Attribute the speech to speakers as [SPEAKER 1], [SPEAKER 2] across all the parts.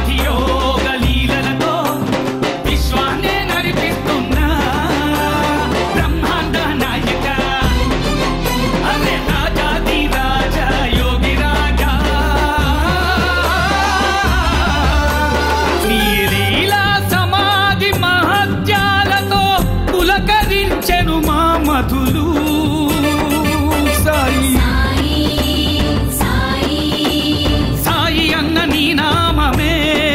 [SPEAKER 1] రాజయోగ లీలలతో విశ్వాన్నే నడిపిస్తున్న బ్రహ్మాండ నాయక అరే రాజాది రాజా యోగి రాజా నీ లీలా సమాధి మహత్యాలతో పులకరించెను మా మధులు సాయి సాయి అన్న నీ నామమే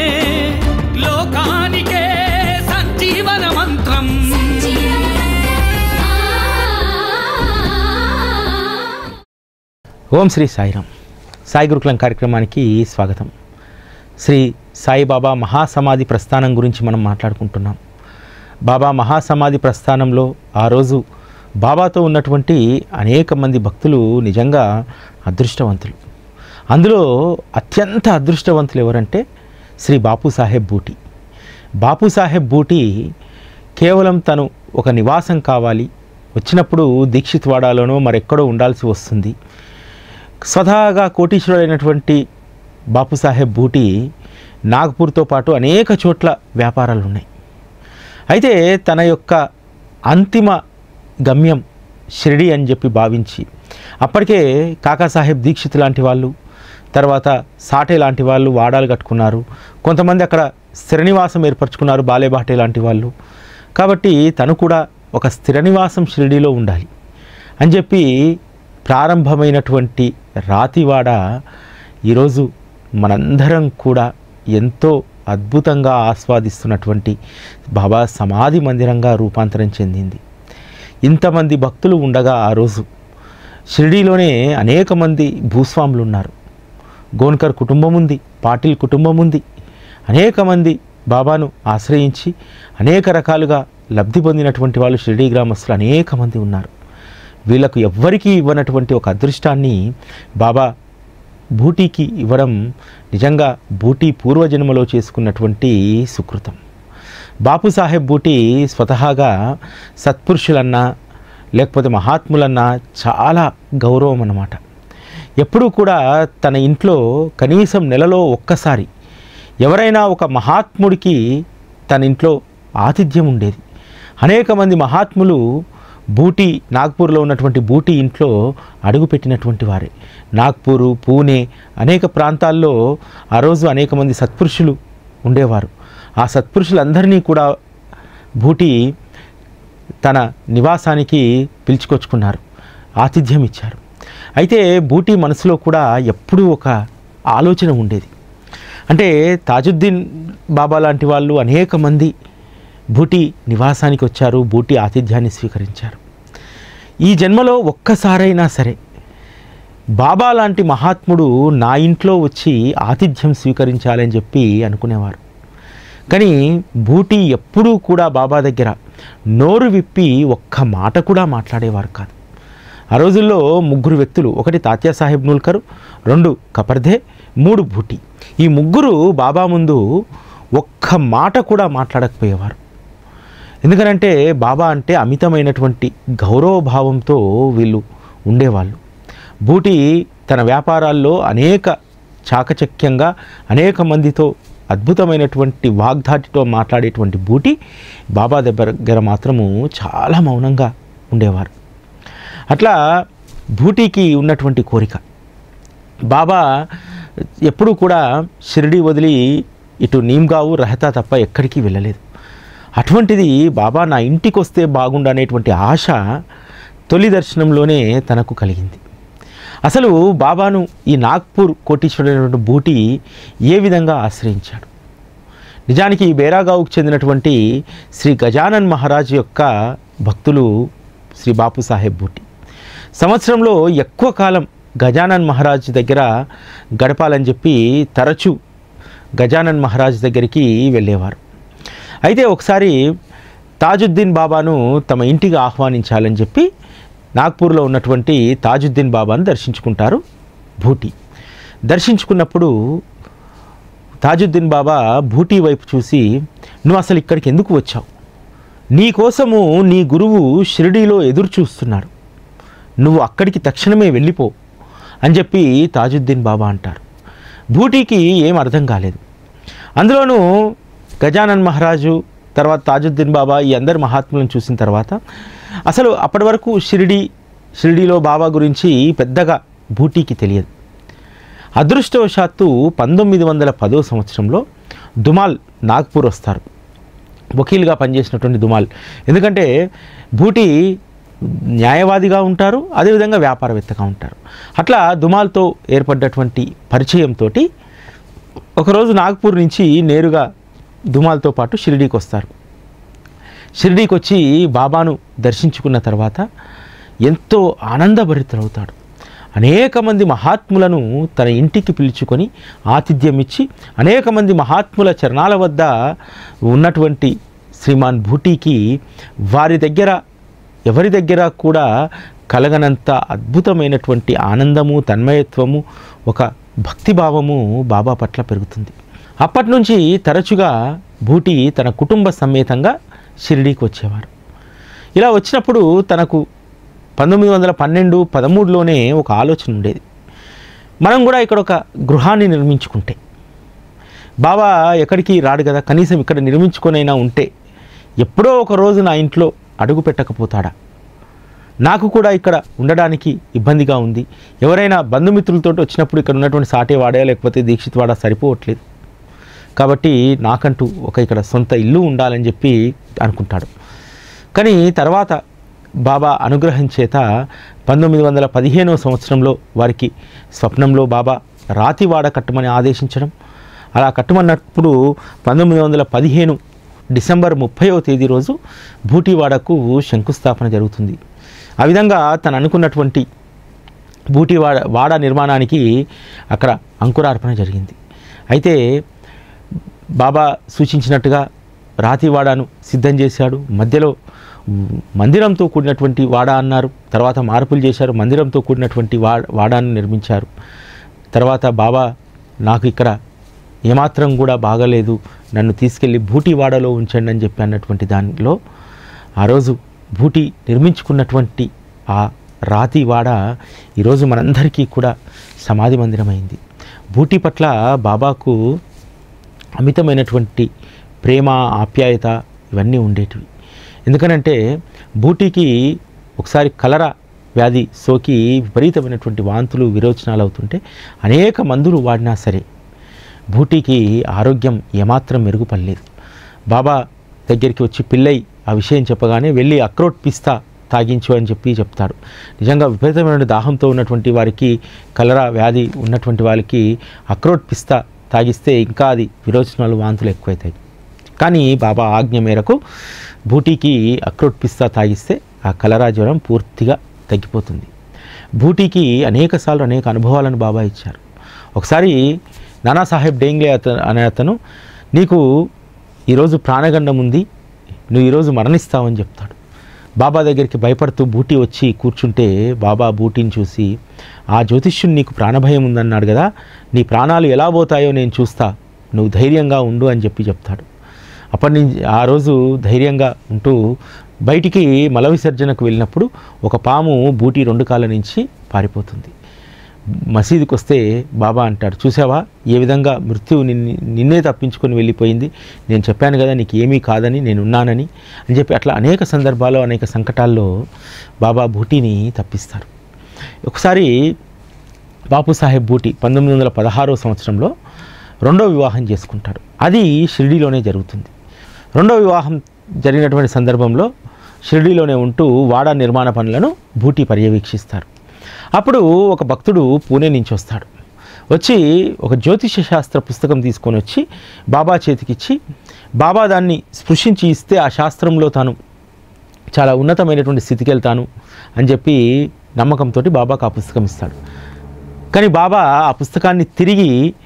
[SPEAKER 1] లోకానికే సంజీవన మంత్రం
[SPEAKER 2] ఓం శ్రీ సాయిరామ్ సాయి గురుకులం కార్యక్రమానికి స్వాగతం శ్రీ సాయిబాబా మహాసమాధి ప్రస్థానం గురించి మనం మాట్లాడుకుంటున్నాం బాబా మహాసమాధి ప్రస్థానంలో ఆ రోజు బాబాతో ఉన్నటువంటి అనేక మంది భక్తులు నిజంగా అదృష్టవంతులు అందులో అత్యంత అదృష్టవంతులు ఎవరంటే శ్రీ బాపు సాహెబ్ బూటి బాపు సాహెబ్ బూటి కేవలం తను ఒక నివాసం కావాలి వచ్చినప్పుడు దీక్షిత్ వాడాలోనో మరెక్కడో ఉండాల్సి వస్తుంది స్వతహాగా కోటీశ్వరుడైనటువంటి బాపు సాహెబ్ బూటి నాగ్పూర్తో పాటు అనేక చోట్ల వ్యాపారాలు ఉన్నాయి అయితే తన యొక్క అంతిమ గమ్యం షిరిడి అని చెప్పి భావించి అప్పటికే కాకాసాహెబ్ దీక్షిత్ లాంటి వాళ్ళు తర్వాత సాటే లాంటి వాళ్ళు వాడాలు కట్టుకున్నారు కొంతమంది అక్కడ స్థిర నివాసం ఏర్పరచుకున్నారు బాలేబాటే లాంటి వాళ్ళు కాబట్టి తను కూడా ఒక స్థిర నివాసం షిరిడీలో ఉండాలి అని చెప్పి ప్రారంభమైనటువంటి రాతివాడ ఈరోజు మనందరం కూడా ఎంతో అద్భుతంగా ఆస్వాదిస్తున్నటువంటి బాబా సమాధి మందిరంగా రూపాంతరం చెందింది ఇంతమంది భక్తులు ఉండగా ఆ రోజు షిరిడీలోనే అనేక మంది భూస్వాములు ఉన్నారు గోన్కర్ కుటుంబం ఉంది పాటిల్ కుటుంబం ఉంది అనేక మంది బాబాను ఆశ్రయించి అనేక రకాలుగా లబ్ధి పొందినటువంటి వాళ్ళు షిరిడీ గ్రామస్తులు అనేక మంది ఉన్నారు వీళ్ళకు ఎవ్వరికీ ఇవ్వనటువంటి ఒక అదృష్టాన్ని బాబా బూటీకి ఇవ్వడం నిజంగా బూటీ పూర్వజన్మలో చేసుకున్నటువంటి సుకృతం బాపు సాహెబ్ బూటీ స్వతహాగా సత్పురుషులన్నా లేకపోతే మహాత్ములన్నా చాలా గౌరవం అన్నమాట ఎప్పుడూ కూడా తన ఇంట్లో కనీసం నెలలో ఒక్కసారి ఎవరైనా ఒక మహాత్ముడికి తన ఇంట్లో ఆతిథ్యం ఉండేది అనేక మంది మహాత్ములు బూటీ నాగ్పూర్లో ఉన్నటువంటి బూటీ ఇంట్లో అడుగుపెట్టినటువంటి వారే నాగ్పూరు పూణే అనేక ప్రాంతాల్లో ఆ రోజు అనేక మంది సత్పురుషులు ఉండేవారు ఆ సత్పురుషులందరినీ కూడా బూటీ తన నివాసానికి పిలుచుకొచ్చుకున్నారు ఆతిథ్యం ఇచ్చారు అయితే బూటీ మనసులో కూడా ఎప్పుడూ ఒక ఆలోచన ఉండేది అంటే తాజుద్దీన్ బాబా లాంటి వాళ్ళు అనేక మంది బూటీ నివాసానికి వచ్చారు బూటీ ఆతిథ్యాన్ని స్వీకరించారు ఈ జన్మలో ఒక్కసారైనా సరే బాబా లాంటి మహాత్ముడు నా ఇంట్లో వచ్చి ఆతిథ్యం స్వీకరించాలని చెప్పి అనుకునేవారు కానీ బూటీ ఎప్పుడూ కూడా బాబా దగ్గర నోరు విప్పి ఒక్క మాట కూడా మాట్లాడేవారు కాదు ఆ రోజుల్లో ముగ్గురు వ్యక్తులు ఒకటి తాత్యా సాహెబ్ నూల్కరు రెండు కపర్ధే మూడు బూటీ ఈ ముగ్గురు బాబా ముందు ఒక్క మాట కూడా మాట్లాడకపోయేవారు ఎందుకనంటే బాబా అంటే అమితమైనటువంటి గౌరవభావంతో వీళ్ళు ఉండేవాళ్ళు బూటి తన వ్యాపారాల్లో అనేక చాకచక్యంగా అనేక మందితో అద్భుతమైనటువంటి వాగ్దాటితో మాట్లాడేటువంటి బూటి బాబా దగ్గర మాత్రము చాలా మౌనంగా ఉండేవారు అట్లా బూటీకి ఉన్నటువంటి కోరిక బాబా ఎప్పుడూ కూడా షిరిడి వదిలి ఇటు నీమ్గావు రహతా తప్ప ఎక్కడికి వెళ్ళలేదు అటువంటిది బాబా నా ఇంటికి వస్తే బాగుండు అనేటువంటి ఆశ తొలి దర్శనంలోనే తనకు కలిగింది అసలు బాబాను ఈ నాగ్పూర్ కోటీశ్వరుడైనటువంటి బూటి ఏ విధంగా ఆశ్రయించాడు నిజానికి ఈ బేరాగావుకు చెందినటువంటి శ్రీ గజానన్ మహారాజ్ యొక్క భక్తులు శ్రీ బాపు సాహెబ్ బూటి సంవత్సరంలో ఎక్కువ కాలం గజానన్ మహారాజ్ దగ్గర గడపాలని చెప్పి తరచూ గజానన్ మహారాజ్ దగ్గరికి వెళ్ళేవారు అయితే ఒకసారి తాజుద్దీన్ బాబాను తమ ఇంటికి ఆహ్వానించాలని చెప్పి నాగ్పూర్లో ఉన్నటువంటి తాజుద్దీన్ బాబాను దర్శించుకుంటారు భూటి దర్శించుకున్నప్పుడు తాజుద్దీన్ బాబా భూటీ వైపు చూసి నువ్వు అసలు ఇక్కడికి ఎందుకు వచ్చావు నీ కోసము నీ గురువు షిరిడీలో ఎదురు చూస్తున్నాడు నువ్వు అక్కడికి తక్షణమే వెళ్ళిపో అని చెప్పి తాజుద్దీన్ బాబా అంటారు భూటీకి ఏం అర్థం కాలేదు అందులోనూ గజానన్ మహారాజు తర్వాత తాజుద్దీన్ బాబా ఈ అందరి మహాత్ములను చూసిన తర్వాత అసలు అప్పటి వరకు షిరిడి షిరిడిలో బాబా గురించి పెద్దగా బూటీకి తెలియదు అదృష్టవశాత్తు పంతొమ్మిది వందల పదో సంవత్సరంలో దుమాల్ నాగ్పూర్ వస్తారు వకీల్గా పనిచేసినటువంటి దుమాల్ ఎందుకంటే బూటి న్యాయవాదిగా ఉంటారు అదేవిధంగా వ్యాపారవేత్తగా ఉంటారు అట్లా దుమాల్తో ఏర్పడ్డటువంటి పరిచయంతో ఒకరోజు నాగ్పూర్ నుంచి నేరుగా దుమాల్తో పాటు షిరిడీకి వస్తారు షిరిడీకి వచ్చి బాబాను దర్శించుకున్న తర్వాత ఎంతో ఆనందభరితులవుతాడు అనేక మంది మహాత్ములను తన ఇంటికి పిలుచుకొని ఆతిథ్యం ఇచ్చి అనేక మంది మహాత్ముల చరణాల వద్ద ఉన్నటువంటి శ్రీమాన్ భూటీకి వారి దగ్గర ఎవరి దగ్గర కూడా కలగనంత అద్భుతమైనటువంటి ఆనందము తన్మయత్వము ఒక భక్తిభావము బాబా పట్ల పెరుగుతుంది అప్పటి నుంచి తరచుగా భూటి తన కుటుంబ సమేతంగా షిరిడీకి వచ్చేవారు ఇలా వచ్చినప్పుడు తనకు పంతొమ్మిది వందల పన్నెండు పదమూడులోనే ఒక ఆలోచన ఉండేది మనం కూడా ఇక్కడ ఒక గృహాన్ని నిర్మించుకుంటే బాబా ఎక్కడికి రాడు కదా కనీసం ఇక్కడ నిర్మించుకొనైనా ఉంటే ఎప్పుడో ఒక రోజు నా ఇంట్లో అడుగు పెట్టకపోతాడా నాకు కూడా ఇక్కడ ఉండడానికి ఇబ్బందిగా ఉంది ఎవరైనా బంధుమిత్రులతో వచ్చినప్పుడు ఇక్కడ ఉన్నటువంటి సాటే వాడా లేకపోతే దీక్షిత్ వాడా సరిపోవట్లేదు కాబట్టి నాకంటూ ఒక ఇక్కడ సొంత ఇల్లు ఉండాలని చెప్పి అనుకుంటాడు కానీ తర్వాత బాబా అనుగ్రహం చేత పంతొమ్మిది వందల పదిహేనవ సంవత్సరంలో వారికి స్వప్నంలో బాబా రాతివాడ కట్టమని ఆదేశించడం అలా కట్టమన్నప్పుడు పంతొమ్మిది వందల పదిహేను డిసెంబర్ ముప్పైవ తేదీ రోజు బూటివాడకు శంకుస్థాపన జరుగుతుంది ఆ విధంగా తను అనుకున్నటువంటి బూటివాడ వాడ నిర్మాణానికి అక్కడ అంకురార్పణ జరిగింది అయితే బాబా సూచించినట్టుగా రాతివాడాను సిద్ధం చేశాడు మధ్యలో మందిరంతో కూడినటువంటి వాడ అన్నారు తర్వాత మార్పులు చేశారు మందిరంతో కూడినటువంటి వా వాడాను నిర్మించారు తర్వాత బాబా నాకు ఇక్కడ ఏమాత్రం కూడా బాగలేదు నన్ను తీసుకెళ్ళి భూటి వాడలో ఉంచండి అని చెప్పి అన్నటువంటి దానిలో ఆ రోజు భూటి నిర్మించుకున్నటువంటి ఆ రాతి వాడ ఈరోజు మనందరికీ కూడా సమాధి మందిరమైంది భూటి పట్ల బాబాకు అమితమైనటువంటి ప్రేమ ఆప్యాయత ఇవన్నీ ఉండేటివి ఎందుకనంటే బూటీకి ఒకసారి కలరా వ్యాధి సోకి విపరీతమైనటువంటి వాంతులు విరోచనాలు అవుతుంటే అనేక మందులు వాడినా సరే బూటీకి ఆరోగ్యం ఏమాత్రం మెరుగుపడలేదు బాబా దగ్గరికి వచ్చి పిల్లై ఆ విషయం చెప్పగానే వెళ్ళి అక్రోట్ పిస్తా తాగించు అని చెప్పి చెప్తాడు నిజంగా విపరీతమైన దాహంతో ఉన్నటువంటి వారికి కలరా వ్యాధి ఉన్నటువంటి వాళ్ళకి అక్రోట్ పిస్తా తాగిస్తే ఇంకా అది విరోచనాలు వాంతులు ఎక్కువవుతాయి కానీ బాబా ఆజ్ఞ మేరకు బూటీకి అక్రోట్ పిస్తా తాగిస్తే ఆ కలరా జ్వరం పూర్తిగా తగ్గిపోతుంది బూటీకి అనేకసార్లు అనేక అనుభవాలను బాబా ఇచ్చారు ఒకసారి నానాసాహెబ్ డేంగ్లే అత అనే అతను నీకు ఈరోజు ప్రాణగండం ఉంది నువ్వు ఈరోజు మరణిస్తావని చెప్తాడు బాబా దగ్గరికి భయపడుతూ బూటీ వచ్చి కూర్చుంటే బాబా బూటీని చూసి ఆ జ్యోతిష్యుని నీకు ప్రాణభయం ఉందన్నాడు కదా నీ ప్రాణాలు ఎలా పోతాయో నేను చూస్తా నువ్వు ధైర్యంగా ఉండు అని చెప్పి చెప్తాడు అప్పటి నుంచి ఆ రోజు ధైర్యంగా ఉంటూ బయటికి మల విసర్జనకు వెళ్ళినప్పుడు ఒక పాము బూటి రెండు కాళ్ళ నుంచి పారిపోతుంది మసీదుకి వస్తే బాబా అంటాడు చూసావా ఏ విధంగా మృత్యువు నిన్ను నిన్నే తప్పించుకొని వెళ్ళిపోయింది నేను చెప్పాను కదా నీకు ఏమీ కాదని నేను ఉన్నానని అని చెప్పి అట్లా అనేక సందర్భాల్లో అనేక సంకటాల్లో బాబా బూటీని తప్పిస్తారు ఒకసారి బాపు సాహెబ్ బూటి పంతొమ్మిది వందల పదహారో సంవత్సరంలో రెండో వివాహం చేసుకుంటాడు అది షిరిడీలోనే జరుగుతుంది రెండో వివాహం జరిగినటువంటి సందర్భంలో షిరిడీలోనే ఉంటూ వాడ నిర్మాణ పనులను బూటి పర్యవేక్షిస్తారు అప్పుడు ఒక భక్తుడు పూణే నుంచి వస్తాడు వచ్చి ఒక జ్యోతిష శాస్త్ర పుస్తకం తీసుకొని వచ్చి బాబా చేతికిచ్చి బాబా దాన్ని స్పృశించి ఇస్తే ఆ శాస్త్రంలో తాను చాలా ఉన్నతమైనటువంటి స్థితికి వెళ్తాను అని చెప్పి నమ్మకంతో బాబాకు ఆ పుస్తకం ఇస్తాడు కానీ బాబా ఆ పుస్తకాన్ని తిరిగి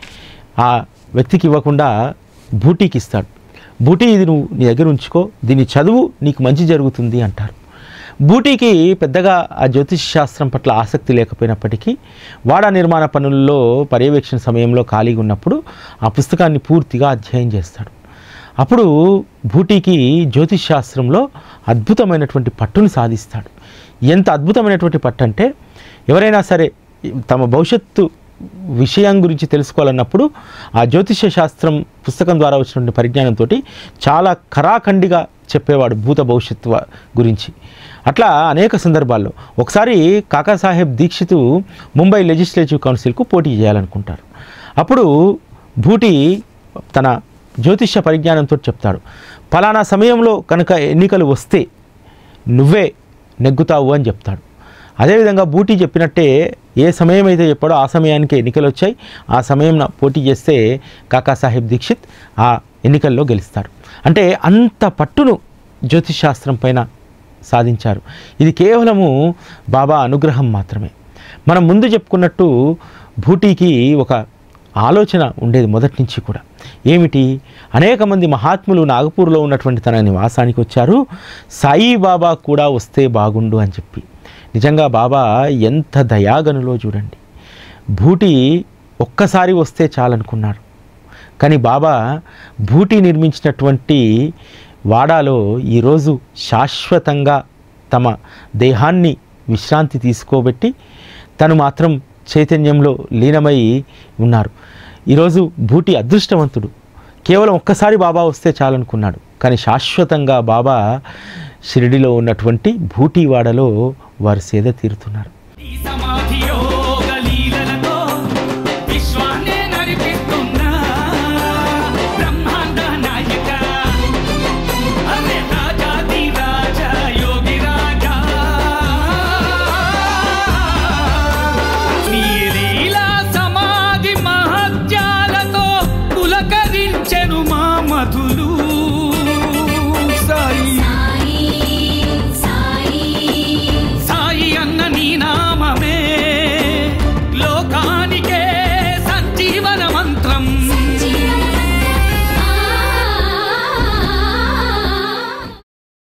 [SPEAKER 2] ఆ వ్యక్తికి ఇవ్వకుండా బూటీకి ఇస్తాడు బూటీ ఇది నువ్వు నీ దగ్గర ఉంచుకో దీన్ని చదువు నీకు మంచి జరుగుతుంది అంటారు బూటీకి పెద్దగా ఆ జ్యోతిష్ శాస్త్రం పట్ల ఆసక్తి లేకపోయినప్పటికీ వాడా నిర్మాణ పనుల్లో పర్యవేక్షణ సమయంలో ఖాళీగా ఉన్నప్పుడు ఆ పుస్తకాన్ని పూర్తిగా అధ్యయనం చేస్తాడు అప్పుడు బూటీకి జ్యోతిష్ శాస్త్రంలో అద్భుతమైనటువంటి పట్టును సాధిస్తాడు ఎంత అద్భుతమైనటువంటి పట్టు అంటే ఎవరైనా సరే తమ భవిష్యత్తు విషయం గురించి తెలుసుకోవాలన్నప్పుడు ఆ జ్యోతిష్య శాస్త్రం పుస్తకం ద్వారా వచ్చినటువంటి పరిజ్ఞానంతో చాలా కరాఖండిగా చెప్పేవాడు భూత భవిష్యత్తు వ- గురించి అట్లా అనేక సందర్భాల్లో ఒకసారి కాకాసాహెబ్ దీక్షిత్ ముంబై లెజిస్లేటివ్ కౌన్సిల్కు పోటీ చేయాలనుకుంటారు అప్పుడు భూటి తన జ్యోతిష్య పరిజ్ఞానంతో చెప్తాడు ఫలానా సమయంలో కనుక ఎన్నికలు వస్తే నువ్వే నెగ్గుతావు అని చెప్తాడు అదేవిధంగా బూటీ చెప్పినట్టే ఏ సమయం అయితే చెప్పాడో ఆ సమయానికి ఎన్నికలు వచ్చాయి ఆ సమయం పోటీ చేస్తే కాకాసాహెబ్ దీక్షిత్ ఆ ఎన్నికల్లో గెలుస్తారు అంటే అంత పట్టును జ్యోతిష్ శాస్త్రం పైన సాధించారు ఇది కేవలము బాబా అనుగ్రహం మాత్రమే మనం ముందు చెప్పుకున్నట్టు భూటీకి ఒక ఆలోచన ఉండేది మొదటి నుంచి కూడా ఏమిటి అనేక మంది మహాత్ములు నాగపూర్లో ఉన్నటువంటి తన నివాసానికి వచ్చారు సాయిబాబా కూడా వస్తే బాగుండు అని చెప్పి నిజంగా బాబా ఎంత దయాగనులో చూడండి భూటి ఒక్కసారి వస్తే చాలనుకున్నారు కానీ బాబా భూటి నిర్మించినటువంటి వాడాలో ఈరోజు శాశ్వతంగా తమ దేహాన్ని విశ్రాంతి తీసుకోబెట్టి తను మాత్రం చైతన్యంలో లీనమై ఉన్నారు ఈరోజు భూటి అదృష్టవంతుడు కేవలం ఒక్కసారి బాబా వస్తే చాలనుకున్నాడు కానీ శాశ్వతంగా బాబా షిరిడిలో ఉన్నటువంటి భూటివాడలో వారు సేద తీరుతున్నారు